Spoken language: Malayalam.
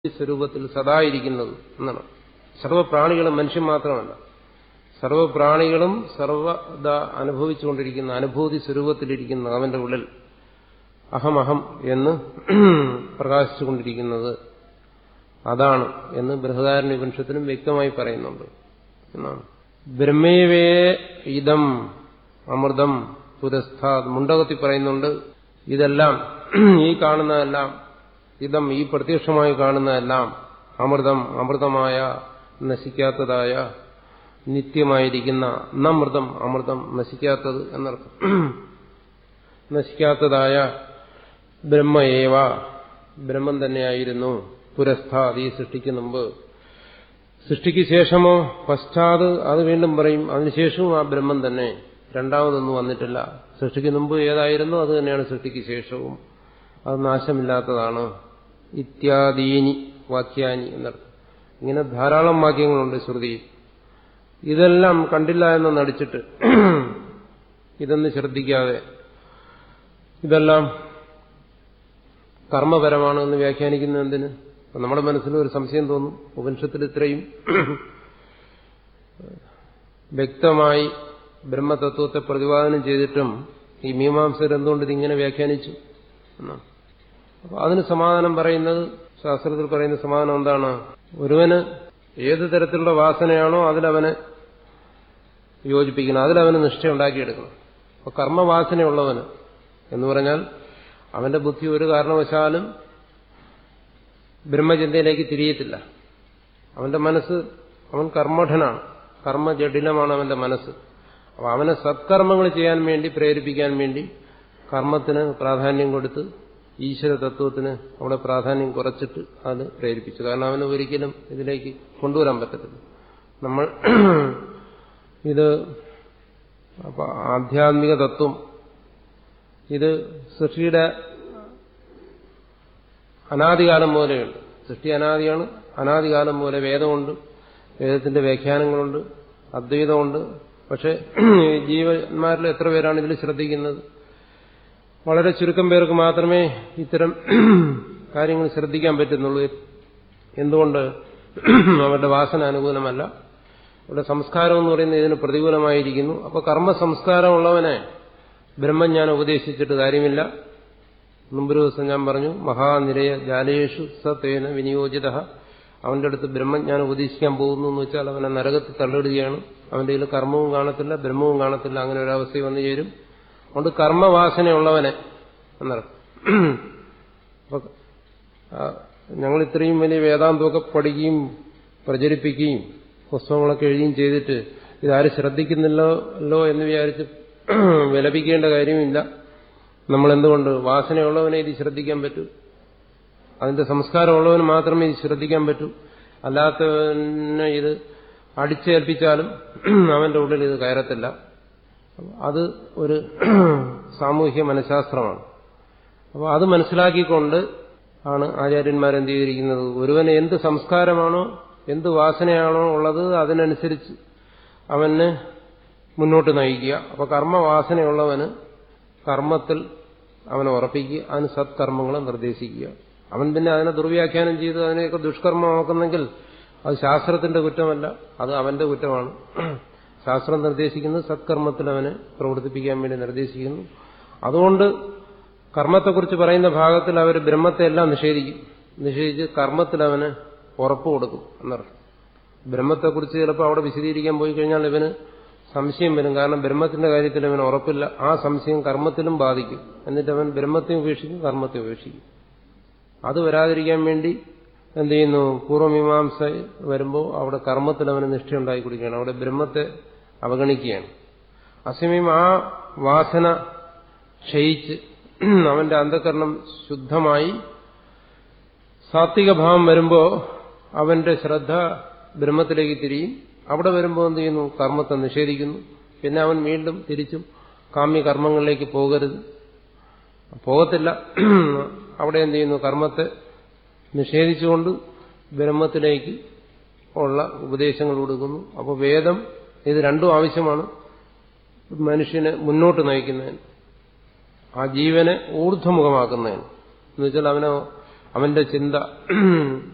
സ്വരൂപത്തിൽ സദാ ഇരിക്കുന്നത് എന്നാണ് സർവപ്രാണികളും മനുഷ്യൻ മാത്രമല്ല സർവപ്രാണികളും സർവദ അനുഭവിച്ചുകൊണ്ടിരിക്കുന്ന അനുഭൂതി സ്വരൂപത്തിലിരിക്കുന്ന അവന്റെ ഉള്ളിൽ അഹമഹം എന്ന് പ്രകാശിച്ചുകൊണ്ടിരിക്കുന്നത് അതാണ് എന്ന് ബൃഹദാരണ്യ ഉപനിഷത്തിനും വ്യക്തമായി പറയുന്നുണ്ട് എന്നാണ് ബ്രഹ്മേവേ ഇതം അമൃതം പുരസ്ഥാത് മുണ്ടകത്തിൽ പറയുന്നുണ്ട് ഇതെല്ലാം ഈ കാണുന്നതെല്ലാം ഇതം ഈ പ്രത്യക്ഷമായി കാണുന്നതെല്ലാം അമൃതം അമൃതമായ നശിക്കാത്തതായ നിത്യമായിരിക്കുന്ന നമൃതം അമൃതം നശിക്കാത്തത് എന്നർത്ഥം നശിക്കാത്തതായ ബ്രഹ്മയേവ ബ്രഹ്മം തന്നെയായിരുന്നു പുരസ്ഥാത് ഈ സൃഷ്ടിക്ക് മുമ്പ് സൃഷ്ടിക്ക് ശേഷമോ പശ്ചാത് അത് വീണ്ടും പറയും അതിനുശേഷവും ആ ബ്രഹ്മം തന്നെ രണ്ടാമതൊന്നും വന്നിട്ടില്ല സൃഷ്ടിക്ക് മുമ്പ് ഏതായിരുന്നു അത് തന്നെയാണ് സൃഷ്ടിക്ക് ശേഷവും അത് നാശമില്ലാത്തതാണ് ഇത്യാദീനി വാക്യാനി എന്നർത്ഥം ഇങ്ങനെ ധാരാളം വാക്യങ്ങളുണ്ട് ശ്രുതി ഇതെല്ലാം കണ്ടില്ല എന്ന് നടിച്ചിട്ട് ഇതൊന്നും ശ്രദ്ധിക്കാതെ ഇതെല്ലാം കർമ്മപരമാണ് എന്ന് വ്യാഖ്യാനിക്കുന്ന എന്തിന് നമ്മുടെ മനസ്സിൽ ഒരു സംശയം തോന്നും ഉപനിഷത്തിൽ ഇത്രയും വ്യക്തമായി ബ്രഹ്മതത്വത്തെ പ്രതിപാദനം ചെയ്തിട്ടും ഈ മീമാംസകർ എന്തുകൊണ്ട് ഇതിങ്ങനെ വ്യാഖ്യാനിച്ചു എന്നാണ് അപ്പൊ അതിന് സമാധാനം പറയുന്നത് ശാസ്ത്രത്തിൽ പറയുന്ന സമാധാനം എന്താണ് ഒരുവന് ഏത് തരത്തിലുള്ള വാസനയാണോ അതിലവനെ യോജിപ്പിക്കണം അതിലവന് നിഷ്ഠ ഉണ്ടാക്കിയെടുക്കണം അപ്പൊ കർമ്മവാസനയുള്ളവന് എന്ന് പറഞ്ഞാൽ അവന്റെ ബുദ്ധി ഒരു കാരണവശാലും ബ്രഹ്മചിന്തയിലേക്ക് തിരിയത്തില്ല അവന്റെ മനസ്സ് അവൻ കർമ്മഠനാണ് കർമ്മജടിലമാണ് അവന്റെ മനസ്സ് അപ്പൊ അവനെ സത്കർമ്മങ്ങൾ ചെയ്യാൻ വേണ്ടി പ്രേരിപ്പിക്കാൻ വേണ്ടി കർമ്മത്തിന് പ്രാധാന്യം കൊടുത്ത് ഈശ്വര തത്വത്തിന് അവിടെ പ്രാധാന്യം കുറച്ചിട്ട് അത് പ്രേരിപ്പിച്ചു കാരണം അവന് ഒരിക്കലും ഇതിലേക്ക് കൊണ്ടുവരാൻ പറ്റത്തില്ല നമ്മൾ ഇത് അപ്പൊ ആധ്യാത്മിക തത്വം ഇത് സൃഷ്ടിയുടെ അനാദികാലം പോലെയുണ്ട് സൃഷ്ടി അനാദിയാണ് അനാദികാലം പോലെ വേദമുണ്ട് വേദത്തിന്റെ വ്യാഖ്യാനങ്ങളുണ്ട് അദ്വൈതമുണ്ട് പക്ഷെ ജീവന്മാരിൽ എത്ര പേരാണ് ഇതിൽ ശ്രദ്ധിക്കുന്നത് വളരെ ചുരുക്കം പേർക്ക് മാത്രമേ ഇത്തരം കാര്യങ്ങൾ ശ്രദ്ധിക്കാൻ പറ്റുന്നുള്ളൂ എന്തുകൊണ്ട് അവരുടെ വാസന അനുകൂലമല്ല അവരുടെ സംസ്കാരം എന്ന് പറയുന്നത് ഇതിന് പ്രതികൂലമായിരിക്കുന്നു അപ്പൊ കർമ്മ സംസ്കാരമുള്ളവനെ ബ്രഹ്മം ഞാൻ ഉപദേശിച്ചിട്ട് കാര്യമില്ല മുമ്പൊരു ദിവസം ഞാൻ പറഞ്ഞു മഹാനിരയ ജാലേഷു സത്തേന വിനിയോജിത അവന്റെ അടുത്ത് ബ്രഹ്മം ഞാൻ ഉപദേശിക്കാൻ പോകുന്നു എന്ന് വെച്ചാൽ അവനെ നരകത്തിൽ തള്ളിടുകയാണ് അവന്റെ കയ്യിൽ കർമ്മവും കാണത്തില്ല ബ്രഹ്മവും കാണത്തില്ല അങ്ങനെ ഒരവസ്ഥ വന്നു ചേരും അതുകൊണ്ട് കർമ്മവാസനയുള്ളവനെ എന്നർത്ഥം അപ്പൊ ഞങ്ങൾ ഇത്രയും വലിയ വേദാന്തമൊക്കെ പഠിക്കുകയും പ്രചരിപ്പിക്കുകയും പുസ്തകങ്ങളൊക്കെ എഴുതുകയും ചെയ്തിട്ട് ഇതാരും ശ്രദ്ധിക്കുന്നില്ലല്ലോ എന്ന് വിചാരിച്ച് വിലപിക്കേണ്ട കാര്യമില്ല നമ്മൾ എന്തുകൊണ്ട് വാസനയുള്ളവനെ ഇത് ശ്രദ്ധിക്കാൻ പറ്റൂ അതിന്റെ സംസ്കാരമുള്ളവന് മാത്രമേ ഇത് ശ്രദ്ധിക്കാൻ പറ്റൂ അല്ലാത്തവനെ ഇത് അടിച്ചേൽപ്പിച്ചാലും അവന്റെ ഉള്ളിൽ ഇത് കയറത്തില്ല അത് ഒരു സാമൂഹ്യ മനഃശാസ്ത്രമാണ് അപ്പോൾ അത് മനസ്സിലാക്കിക്കൊണ്ട് ആണ് ആചാര്യന്മാർ എന്ത് ചെയ്തിരിക്കുന്നത് ഒരുവന് എന്ത് സംസ്കാരമാണോ എന്ത് വാസനയാണോ ഉള്ളത് അതിനനുസരിച്ച് അവന് മുന്നോട്ട് നയിക്കുക അപ്പൊ കർമ്മവാസനയുള്ളവന് കർമ്മത്തിൽ അവനെ ഉറപ്പിക്കുക അതിന് സത്കർമ്മങ്ങളെ നിർദ്ദേശിക്കുക അവൻ പിന്നെ അതിനെ ദുർവ്യാഖ്യാനം ചെയ്ത് അതിനെയൊക്കെ ദുഷ്കർമ്മമാക്കുന്നെങ്കിൽ അത് ശാസ്ത്രത്തിന്റെ കുറ്റമല്ല അത് അവന്റെ കുറ്റമാണ് ശാസ്ത്രം നിർദ്ദേശിക്കുന്നത് സത്കർമ്മത്തിൽ അവനെ പ്രവർത്തിപ്പിക്കാൻ വേണ്ടി നിർദ്ദേശിക്കുന്നു അതുകൊണ്ട് കർമ്മത്തെക്കുറിച്ച് പറയുന്ന ഭാഗത്തിൽ അവർ ബ്രഹ്മത്തെ എല്ലാം നിഷേധിക്കും നിഷേധിച്ച് കർമ്മത്തിൽ അവന് ഉറപ്പ് കൊടുക്കും എന്നർത്ഥം ബ്രഹ്മത്തെക്കുറിച്ച് ചിലപ്പോൾ അവിടെ വിശദീകരിക്കാൻ പോയി കഴിഞ്ഞാൽ ഇവന് സംശയം വരും കാരണം ബ്രഹ്മത്തിന്റെ കാര്യത്തിൽ അവന് ഉറപ്പില്ല ആ സംശയം കർമ്മത്തിലും ബാധിക്കും എന്നിട്ട് അവൻ ബ്രഹ്മത്തെ ഉപേക്ഷിക്കും കർമ്മത്തെ ഉപേക്ഷിക്കും അത് വരാതിരിക്കാൻ വേണ്ടി എന്ത് ചെയ്യുന്നു പൂർവ്വമീമാംസ വരുമ്പോൾ അവിടെ കർമ്മത്തിൽ അവന് നിഷ്ഠയുണ്ടായി കൊടുക്കുകയാണ് അവിടെ ബ്രഹ്മത്തെ അവഗണിക്കുകയാണ് അസമയം ആ വാസന ക്ഷയിച്ച് അവന്റെ അന്ധകരണം ശുദ്ധമായി സാത്വിക ഭാവം വരുമ്പോൾ അവന്റെ ശ്രദ്ധ ബ്രഹ്മത്തിലേക്ക് തിരിയും അവിടെ വരുമ്പോൾ എന്ത് ചെയ്യുന്നു കർമ്മത്തെ നിഷേധിക്കുന്നു പിന്നെ അവൻ വീണ്ടും തിരിച്ചും കാമ്യ കർമ്മങ്ങളിലേക്ക് പോകരുത് പോകത്തില്ല അവിടെ എന്ത് ചെയ്യുന്നു കർമ്മത്തെ നിഷേധിച്ചുകൊണ്ട് ബ്രഹ്മത്തിലേക്ക് ഉള്ള ഉപദേശങ്ങൾ കൊടുക്കുന്നു അപ്പോൾ വേദം ഇത് രണ്ടും ആവശ്യമാണ് മനുഷ്യനെ മുന്നോട്ട് നയിക്കുന്നതിന് ആ ജീവനെ ഊർധ്വമുഖമാക്കുന്നതിന് എന്നുവെച്ചാൽ അവനെ അവന്റെ ചിന്ത